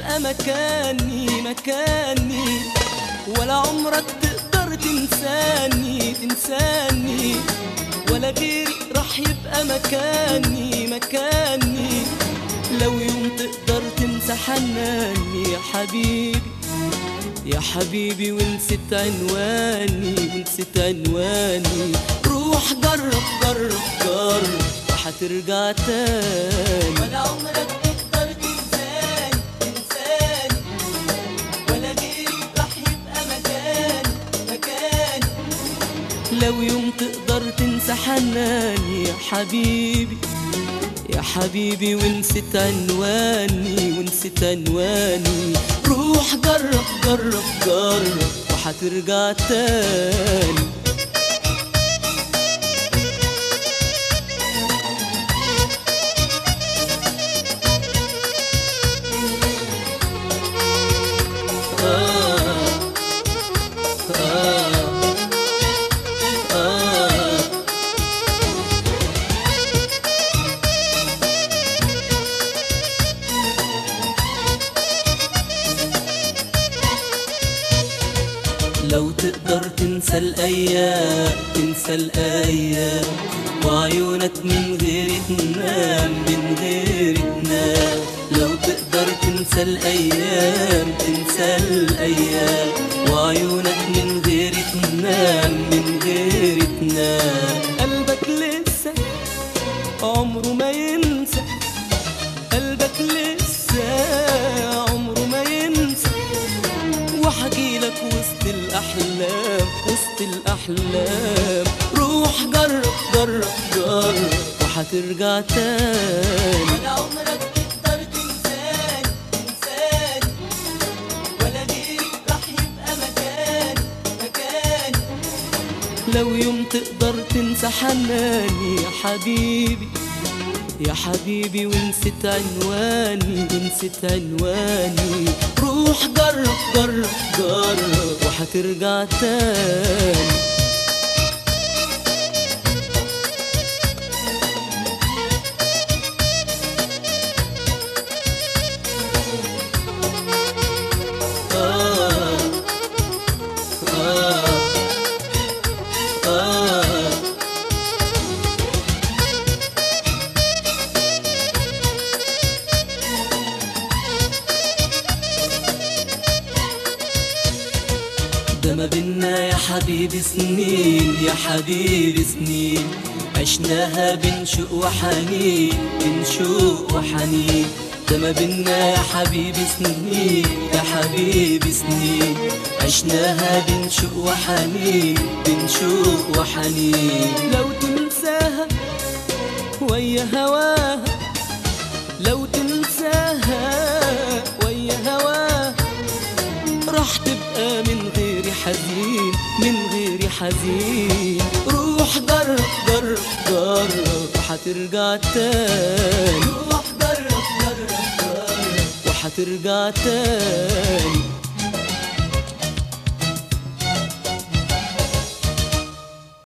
تبقى مكاني مكاني ولا عمرك تقدر تنساني تنساني ولا غيري راح يبقى مكاني مكاني لو يوم تقدر تنسى حناني يا حبيبي يا حبيبي ونسيت عنواني ونسيت عنواني روح جرب جرب جرب وحترجع تاني ولا عمرك تقدر تنساني تنساني ولا غيري راح يبقى مكاني مكاني لو يوم تقدر تنسى حناني يا حبيبي يا حبيبي ونسيت عنواني ونسيت عنواني روح جرب جرب جرب وحترجع تاني آه آه آه لو تقدر تنسى الأيام تنسى الأيام وعيونك من غير تنام من غير تنام لو تقدر تنسى الأيام تنسى الأيام وعيونك من غير تنام من غير تنام قلبك لسه عمره ما ينسى قلبك لسه عمره ما ينسى وحكيلك وسط الأحلام وسط الأحلام روح جرب جرب جرب وحترجع تاني ولا عمرك تقدر تنساني تنساني ولا غيري راح يبقى مكاني مكاني لو يوم تقدر تنسى حناني يا حبيبي يا حبيبي ونسيت عنواني ونسيت عنواني روح جرب جرب جرب وحترجع تاني آه آه آه ده ما بينا يا حبيبي سنين يا حبيبي سنين عشناها بين شوق وحنين بين شوق وحنين ده ما بينا يا حبيبي سنين يا حبيبي سنين عشناها بين شوق وحنين بين شوق وحنين لو تنساها ويا هواها لو تنساها ويا هواها راح تبقى من غير حزين من غير حزين روح جرب جرب جرب وحترجع تاني روح جرب جرب جرب وحترجع تاني